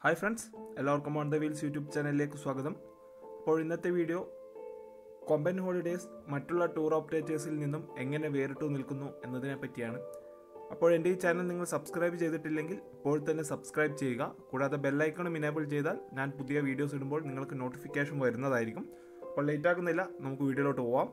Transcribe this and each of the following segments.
hi friends എല്ലാവർക്കും on the wheels YouTube ചാനലിലേക്ക് സ്വാഗതം അപ്പോൾ ഇന്നത്തെ വീഡിയോ കൊമ്പൻ ഹോളിഡേയ്സ് മറ്റുള്ള ടൂർ ഓപ്പറേറ്റേഴ്സിൽ നിന്നും എങ്ങനെ വേറിട്ടു നിൽക്കുന്നു എന്നതിനെ പറ്റിയാണ് അപ്പോൾ എൻ്റെ ഈ ചാനൽ നിങ്ങൾ സബ്സ്ക്രൈബ് ചെയ്തിട്ടില്ലെങ്കിൽ ഇപ്പോൾ തന്നെ സബ്സ്ക്രൈബ് ചെയ്യുക കൂടാതെ ബെല്ലൈക്കണും ഇനേബിൾ ചെയ്താൽ ഞാൻ പുതിയ വീഡിയോസ് ഇടുമ്പോൾ നിങ്ങൾക്ക് നോട്ടിഫിക്കേഷൻ വരുന്നതായിരിക്കും അപ്പോൾ ലേറ്റ് ആക്കുന്നില്ല നമുക്ക് വീഡിയോയിലോട്ട് പോവാം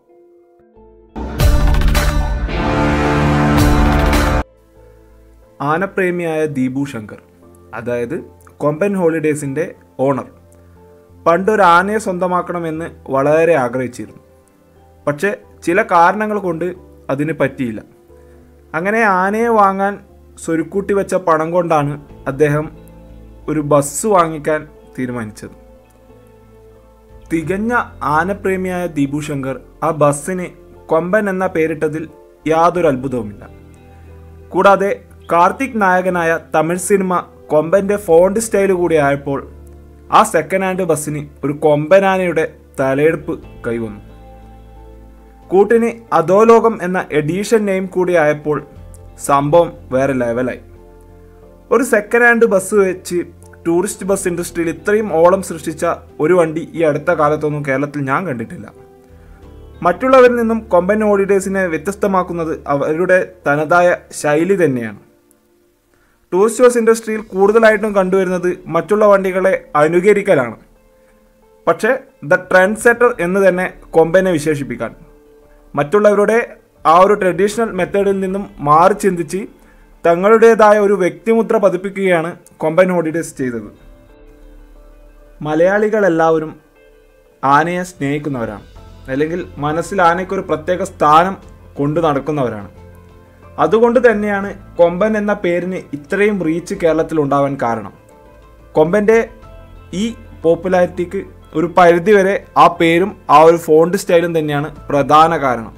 ആനപ്രേമിയായ ദീപു ശങ്കർ അതായത് കൊമ്പൻ ഹോളിഡേയ്സിൻ്റെ ഓണർ പണ്ടൊരു ആനയെ സ്വന്തമാക്കണമെന്ന് വളരെ ആഗ്രഹിച്ചിരുന്നു പക്ഷേ ചില കാരണങ്ങൾ കൊണ്ട് അതിന് പറ്റിയില്ല അങ്ങനെ ആനയെ വാങ്ങാൻ സ്വരുക്കൂട്ടി വെച്ച പണം കൊണ്ടാണ് അദ്ദേഹം ഒരു ബസ് വാങ്ങിക്കാൻ തീരുമാനിച്ചത് തികഞ്ഞ ആനപ്രേമിയായ ദീപു ശങ്കർ ആ ബസ്സിന് കൊമ്പൻ എന്ന പേരിട്ടതിൽ യാതൊരു അത്ഭുതവുമില്ല കൂടാതെ കാർത്തിക് നായകനായ തമിഴ് സിനിമ കൊമ്പന്റെ ഫോണ്ട് സ്റ്റൈൽ കൂടി ആയപ്പോൾ ആ സെക്കൻഡ് ഹാൻഡ് ബസ്സിന് ഒരു കൊമ്പനാനയുടെ തലയെടുപ്പ് കൈവന്നു കൂട്ടിന് അധോലോകം എന്ന എഡീഷൻ നെയിം കൂടി ആയപ്പോൾ സംഭവം വേറെ ലെവലായി ഒരു സെക്കൻഡ് ഹാൻഡ് ബസ് വെച്ച് ടൂറിസ്റ്റ് ബസ് ഇൻഡസ്ട്രിയിൽ ഇത്രയും ഓളം സൃഷ്ടിച്ച ഒരു വണ്ടി ഈ അടുത്ത കാലത്തൊന്നും കേരളത്തിൽ ഞാൻ കണ്ടിട്ടില്ല മറ്റുള്ളവരിൽ നിന്നും കൊമ്പൻ ഹോളിഡേയ്സിനെ വ്യത്യസ്തമാക്കുന്നത് അവരുടെ തനതായ ശൈലി തന്നെയാണ് ടൂറിസ്റ്റ് ബസ് ഇൻഡസ്ട്രിയിൽ കൂടുതലായിട്ടും കണ്ടുവരുന്നത് മറ്റുള്ള വണ്ടികളെ അനുകരിക്കലാണ് പക്ഷേ ദ ട്രെൻഡ് സെറ്റർ എന്ന് തന്നെ കൊമ്പനെ വിശേഷിപ്പിക്കാൻ മറ്റുള്ളവരുടെ ആ ഒരു ട്രഡീഷണൽ മെത്തേഡിൽ നിന്നും മാറി ചിന്തിച്ച് തങ്ങളുടേതായ ഒരു വ്യക്തിമുദ്ര പതിപ്പിക്കുകയാണ് കൊമ്പൻ ഹോളിഡേയ്സ് ചെയ്തത് മലയാളികളെല്ലാവരും ആനയെ സ്നേഹിക്കുന്നവരാണ് അല്ലെങ്കിൽ മനസ്സിൽ ആനയ്ക്കൊരു പ്രത്യേക സ്ഥാനം കൊണ്ടു നടക്കുന്നവരാണ് അതുകൊണ്ട് തന്നെയാണ് കൊമ്പൻ എന്ന പേരിന് ഇത്രയും റീച്ച് കേരളത്തിൽ ഉണ്ടാവാൻ കാരണം കൊമ്പൻ്റെ ഈ പോപ്പുലാരിറ്റിക്ക് ഒരു പരിധിവരെ ആ പേരും ആ ഒരു ഫോണ്ട് സ്റ്റൈലും തന്നെയാണ് പ്രധാന കാരണം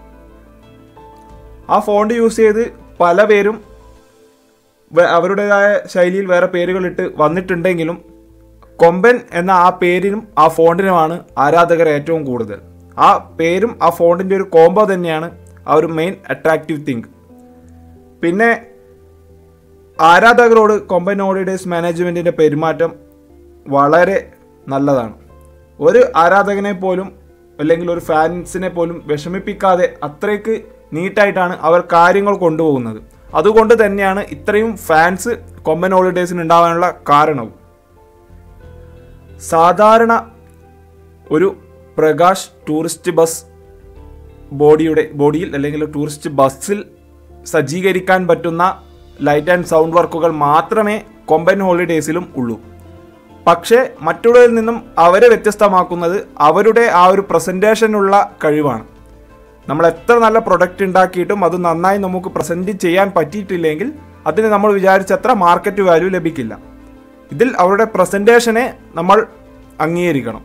ആ ഫോണ്ട് യൂസ് ചെയ്ത് പല പേരും വേ- അവരുടേതായ ശൈലിയിൽ വേറെ പേരുകളിട്ട് വന്നിട്ടുണ്ടെങ്കിലും കൊമ്പൻ എന്ന ആ പേരിനും ആ ഫോണ്ടിനുമാണ് ആരാധകർ ഏറ്റവും കൂടുതൽ ആ പേരും ആ ഫോണ്ടിൻ്റെ ഒരു കോംബോ തന്നെയാണ് ആ ഒരു മെയിൻ അട്രാക്റ്റീവ് തിങ്ക് പിന്നെ ആരാധകരോട് കൊമ്പൻ ഹോളിഡേയ്സ് മാനേജ്മെൻറ്റിൻ്റെ പെരുമാറ്റം വളരെ നല്ലതാണ് ഒരു ആരാധകനെ പോലും അല്ലെങ്കിൽ ഒരു ഫാൻസിനെ പോലും വിഷമിപ്പിക്കാതെ അത്രയ്ക്ക് നീറ്റായിട്ടാണ് അവർ കാര്യങ്ങൾ കൊണ്ടുപോകുന്നത് അതുകൊണ്ട് തന്നെയാണ് ഇത്രയും ഫാൻസ് കൊമ്പൻ ഹോളിഡേയ്സിന് ഉണ്ടാവാനുള്ള കാരണവും സാധാരണ ഒരു പ്രകാശ് ടൂറിസ്റ്റ് ബസ് ബോഡിയുടെ ബോഡിയിൽ അല്ലെങ്കിൽ ടൂറിസ്റ്റ് ബസ്സിൽ സജ്ജീകരിക്കാൻ പറ്റുന്ന ലൈറ്റ് ആൻഡ് സൗണ്ട് വർക്കുകൾ മാത്രമേ കൊമ്പൻ ഹോളിഡേയ്സിലും ഉള്ളൂ പക്ഷേ മറ്റുള്ളവരിൽ നിന്നും അവരെ വ്യത്യസ്തമാക്കുന്നത് അവരുടെ ആ ഒരു പ്രസൻറ്റേഷനുള്ള കഴിവാണ് നമ്മൾ എത്ര നല്ല പ്രൊഡക്റ്റ് ഉണ്ടാക്കിയിട്ടും അത് നന്നായി നമുക്ക് പ്രസൻറ്റ് ചെയ്യാൻ പറ്റിയിട്ടില്ലെങ്കിൽ അതിന് നമ്മൾ വിചാരിച്ചത്ര മാർക്കറ്റ് വാല്യൂ ലഭിക്കില്ല ഇതിൽ അവരുടെ പ്രസൻറ്റേഷനെ നമ്മൾ അംഗീകരിക്കണം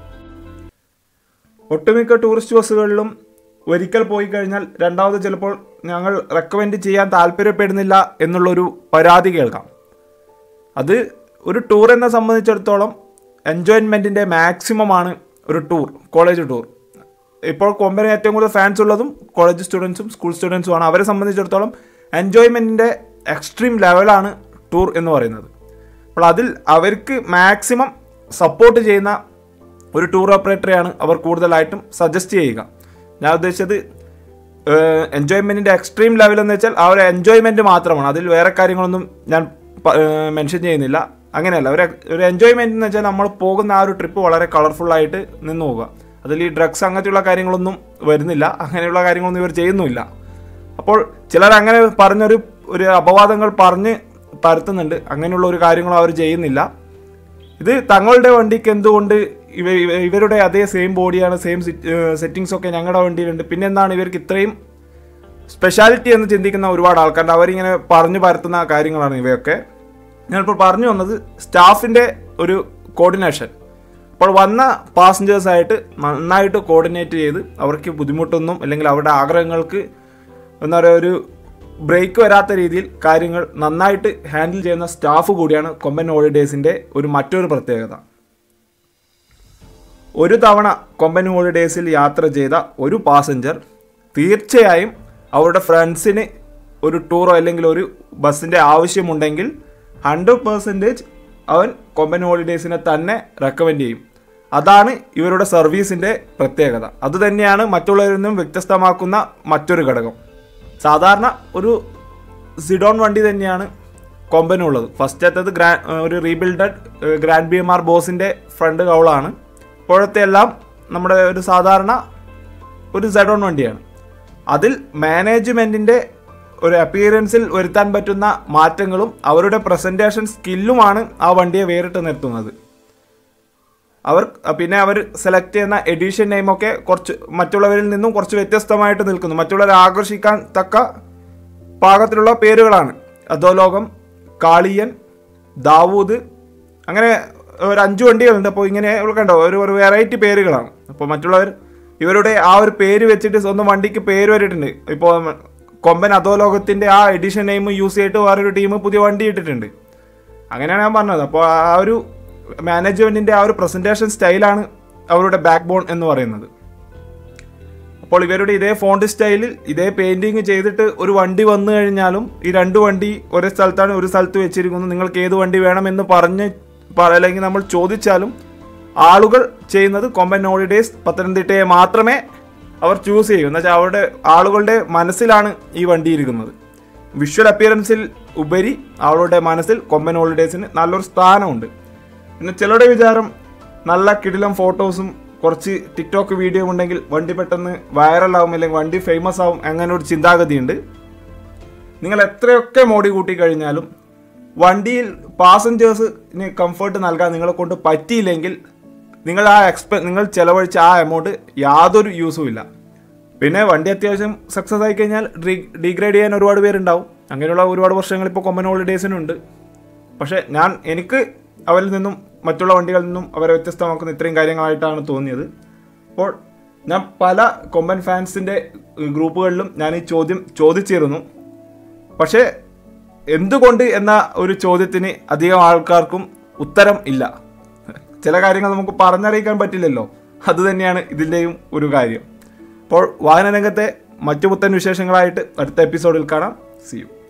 ഒട്ടുമിക്ക ടൂറിസ്റ്റ് ബസ്സുകളിലും ഒരിക്കൽ പോയി കഴിഞ്ഞാൽ രണ്ടാമത് ചിലപ്പോൾ ഞങ്ങൾ റെക്കമെൻഡ് ചെയ്യാൻ താല്പര്യപ്പെടുന്നില്ല എന്നുള്ളൊരു പരാതി കേൾക്കാം അത് ഒരു ടൂർ എന്നെ സംബന്ധിച്ചിടത്തോളം എൻജോയ്മെൻറ്റിൻ്റെ മാക്സിമമാണ് ഒരു ടൂർ കോളേജ് ടൂർ ഇപ്പോൾ കൊമ്പന് ഏറ്റവും കൂടുതൽ ഫാൻസ് ഉള്ളതും കോളേജ് സ്റ്റുഡൻസും സ്കൂൾ സ്റ്റുഡൻസുമാണ് അവരെ സംബന്ധിച്ചിടത്തോളം എൻജോയ്മെൻറ്റിൻ്റെ എക്സ്ട്രീം ലെവലാണ് ടൂർ എന്ന് പറയുന്നത് അപ്പോൾ അതിൽ അവർക്ക് മാക്സിമം സപ്പോർട്ട് ചെയ്യുന്ന ഒരു ടൂർ ഓപ്പറേറ്ററെയാണ് അവർ കൂടുതലായിട്ടും സജസ്റ്റ് ചെയ്യുക ഞാൻ ഉദ്ദേശിച്ചത് എൻജോയ്മെൻറ്റിൻ്റെ എക്സ്ട്രീം ലെവൽ എന്ന് വെച്ചാൽ ആ ഒരു എൻജോയ്മെൻറ്റ് മാത്രമാണ് അതിൽ വേറെ കാര്യങ്ങളൊന്നും ഞാൻ മെൻഷൻ ചെയ്യുന്നില്ല അങ്ങനെയല്ല ഒരു ഒരു എൻജോയ്മെൻറ്റ് എന്ന് വെച്ചാൽ നമ്മൾ പോകുന്ന ആ ഒരു ട്രിപ്പ് വളരെ കളർഫുള്ളായിട്ട് നിന്ന് പോവുക അതിൽ ഈ ഡ്രഗ്സ് അങ്ങനത്തെയുള്ള കാര്യങ്ങളൊന്നും വരുന്നില്ല അങ്ങനെയുള്ള കാര്യങ്ങളൊന്നും ഇവർ ചെയ്യുന്നുമില്ല അപ്പോൾ ചിലർ അങ്ങനെ പറഞ്ഞൊരു ഒരു അപവാദങ്ങൾ പറഞ്ഞ് പരത്തുന്നുണ്ട് അങ്ങനെയുള്ള ഒരു കാര്യങ്ങളും അവർ ചെയ്യുന്നില്ല ഇത് തങ്ങളുടെ വണ്ടിക്ക് എന്തുകൊണ്ട് ഇവ ഇവ- ഇവരുടെ അതേ സെയിം ബോഡിയാണ് സെയിം സെറ്റിങ്സ് ഒക്കെ ഞങ്ങളുടെ വണ്ടിയിലുണ്ട് പിന്നെ എന്താണ് ഇവർക്ക് ഇത്രയും സ്പെഷ്യാലിറ്റി എന്ന് ചിന്തിക്കുന്ന ഒരുപാട് ആൾക്കാരുണ്ട് അവരിങ്ങനെ പറഞ്ഞു പരത്തുന്ന കാര്യങ്ങളാണ് ഇവയൊക്കെ ഞാനിപ്പോൾ പറഞ്ഞു വന്നത് സ്റ്റാഫിൻ്റെ ഒരു കോർഡിനേഷൻ അപ്പോൾ വന്ന പാസഞ്ചേഴ്സായിട്ട് നന്നായിട്ട് കോർഡിനേറ്റ് ചെയ്ത് അവർക്ക് ബുദ്ധിമുട്ടൊന്നും അല്ലെങ്കിൽ അവരുടെ ആഗ്രഹങ്ങൾക്ക് എന്താ പറയുക ഒരു ബ്രേക്ക് വരാത്ത രീതിയിൽ കാര്യങ്ങൾ നന്നായിട്ട് ഹാൻഡിൽ ചെയ്യുന്ന സ്റ്റാഫ് കൂടിയാണ് കൊമ്പൻ ഹോളിഡേയ്സിൻ്റെ ഒരു മറ്റൊരു പ്രത്യേകത ഒരു തവണ കൊമ്പൻ ഹോളിഡേയ്സിൽ യാത്ര ചെയ്ത ഒരു പാസഞ്ചർ തീർച്ചയായും അവരുടെ ഫ്രണ്ട്സിന് ഒരു ടൂറോ അല്ലെങ്കിൽ ഒരു ബസ്സിൻ്റെ ആവശ്യമുണ്ടെങ്കിൽ ഹൺഡ്രഡ് പെർസെൻറ്റേജ് അവൻ കൊമ്പൻ ഹോളിഡേയ്സിനെ തന്നെ റെക്കമെൻഡ് ചെയ്യും അതാണ് ഇവരുടെ സർവീസിൻ്റെ പ്രത്യേകത അതുതന്നെയാണ് മറ്റുള്ളവരിൽ നിന്നും വ്യത്യസ്തമാക്കുന്ന മറ്റൊരു ഘടകം സാധാരണ ഒരു സിഡോൺ വണ്ടി തന്നെയാണ് കൊമ്പനുള്ളത് ഫസ്റ്റത്തേത് ഗ്രാ ഒരു rebuilded grand B M R ബോസിൻ്റെ ഫ്രണ്ട് കൗളാണ് ഇപ്പോഴത്തെ എല്ലാം നമ്മുടെ ഒരു സാധാരണ ഒരു സെഡോൺ വണ്ടിയാണ് അതിൽ മാനേജ്മെൻറ്റിൻ്റെ ഒരു അപ്പിയറൻസിൽ വരുത്താൻ പറ്റുന്ന മാറ്റങ്ങളും അവരുടെ പ്രസൻറ്റേഷൻ സ്കില്ലുമാണ് ആ വണ്ടിയെ വേറിട്ട് നിർത്തുന്നത് അവർ പിന്നെ അവർ സെലക്ട് ചെയ്യുന്ന എഡിഷൻ നെയിമൊക്കെ കുറച്ച് മറ്റുള്ളവരിൽ നിന്നും കുറച്ച് വ്യത്യസ്തമായിട്ട് നിൽക്കുന്നു മറ്റുള്ളവരെ ആകർഷിക്കാൻ തക്ക പാകത്തിലുള്ള പേരുകളാണ് അധോലോകം കാളിയൻ ദാവൂദ് അങ്ങനെ ഒരു അഞ്ച് വണ്ടികളുണ്ട് അപ്പോൾ ഇങ്ങനെ കണ്ടോ ഒരു ഒരു വെറൈറ്റി പേരുകളാണ് അപ്പോൾ മറ്റുള്ളവർ ഇവരുടെ ആ ഒരു പേര് വെച്ചിട്ട് സ്വന്തം വണ്ടിക്ക് പേര് വരിയിട്ടുണ്ട് ഇപ്പോൾ കൊമ്പൻ അധോലോകത്തിൻ്റെ ആ എഡിഷൻ നെയിം യൂസ് ചെയ്തിട്ട് വേറൊരു ടീം പുതിയ വണ്ടി ഇട്ടിട്ടുണ്ട് അങ്ങനെയാണ് ഞാൻ പറഞ്ഞത് അപ്പോൾ ആ ഒരു മാനേജ്മെൻറ്റിൻ്റെ ആ ഒരു പ്രസൻറ്റേഷൻ സ്റ്റൈലാണ് അവരുടെ ബാക്ക് ബോൺ എന്ന് പറയുന്നത് അപ്പോൾ ഇവരുടെ ഇതേ ഫോണ്ട് സ്റ്റൈലിൽ ഇതേ പെയിൻറ്റിങ് ചെയ്തിട്ട് ഒരു വണ്ടി വന്നു കഴിഞ്ഞാലും ഈ രണ്ട് വണ്ടി ഒരേ സ്ഥലത്താണ് ഒരു സ്ഥലത്ത് വെച്ചിരിക്കുന്നത് നിങ്ങൾക്ക് ഏത് വണ്ടി വേണമെന്ന് പറഞ്ഞ് പറ- അല്ലെങ്കിൽ നമ്മൾ ചോദിച്ചാലും ആളുകൾ ചെയ്യുന്നത് കൊമ്പൻ ഹോളിഡേയ്സ് പത്തനംതിട്ടയെ മാത്രമേ അവർ ചൂസ് ചെയ്യൂ എന്ന് വെച്ചാൽ അവരുടെ ആളുകളുടെ മനസ്സിലാണ് ഈ വണ്ടി ഇരിക്കുന്നത് വിഷ്വൽ അപ്പിയറൻസിൽ ഉപരി അവളുടെ മനസ്സിൽ കൊമ്പൻ ഹോളിഡേയ്സിന് നല്ലൊരു സ്ഥാനമുണ്ട് പിന്നെ ചിലരുടെ വിചാരം നല്ല കിടിലം ഫോട്ടോസും കുറച്ച് ടിക്ടോക്ക് വീഡിയോ ഉണ്ടെങ്കിൽ വണ്ടി പെട്ടെന്ന് വൈറലാവും അല്ലെങ്കിൽ വണ്ടി ഫേമസ് ആവും അങ്ങനെ ഒരു ചിന്താഗതിയുണ്ട് നിങ്ങൾ എത്രയൊക്കെ മോടി കൂട്ടി കഴിഞ്ഞാലും വണ്ടിയിൽ പാസഞ്ചേഴ്സിന് കംഫർട്ട് നൽകാൻ നിങ്ങളെ കൊണ്ട് പറ്റിയില്ലെങ്കിൽ നിങ്ങൾ ആ എക്സ്പെ നിങ്ങൾ ചിലവഴിച്ച ആ എമൗണ്ട് യാതൊരു യൂസും ഇല്ല പിന്നെ വണ്ടി അത്യാവശ്യം സക്സസ് ആയി കഴിഞ്ഞാൽ ഡീ ഡീഗ്രേഡ് ചെയ്യാൻ ഒരുപാട് പേരുണ്ടാവും അങ്ങനെയുള്ള ഒരുപാട് വർഷങ്ങൾ ഇപ്പോൾ കൊമ്പൻ ഹോളിഡേയ്സിനുണ്ട് പക്ഷേ ഞാൻ എനിക്ക് അവരിൽ നിന്നും മറ്റുള്ള വണ്ടികളിൽ നിന്നും അവരെ വ്യത്യസ്തമാക്കുന്ന ഇത്രയും കാര്യങ്ങളായിട്ടാണ് തോന്നിയത് അപ്പോൾ ഞാൻ പല കൊമ്പൻ ഫാൻസിൻ്റെ ഗ്രൂപ്പുകളിലും ഞാൻ ഈ ചോദ്യം ചോദിച്ചിരുന്നു പക്ഷേ എന്തുകൊണ്ട് എന്ന ഒരു ചോദ്യത്തിന് അധികം ആൾക്കാർക്കും ഉത്തരം ഇല്ല ചില കാര്യങ്ങൾ നമുക്ക് പറഞ്ഞറിയിക്കാൻ പറ്റില്ലല്ലോ അതുതന്നെയാണ് ഇതിൻ്റെയും ഒരു കാര്യം അപ്പോൾ വാഹന രംഗത്തെ മറ്റു പുത്തൻ വിശേഷങ്ങളായിട്ട് അടുത്ത എപ്പിസോഡിൽ കാണാം സി യു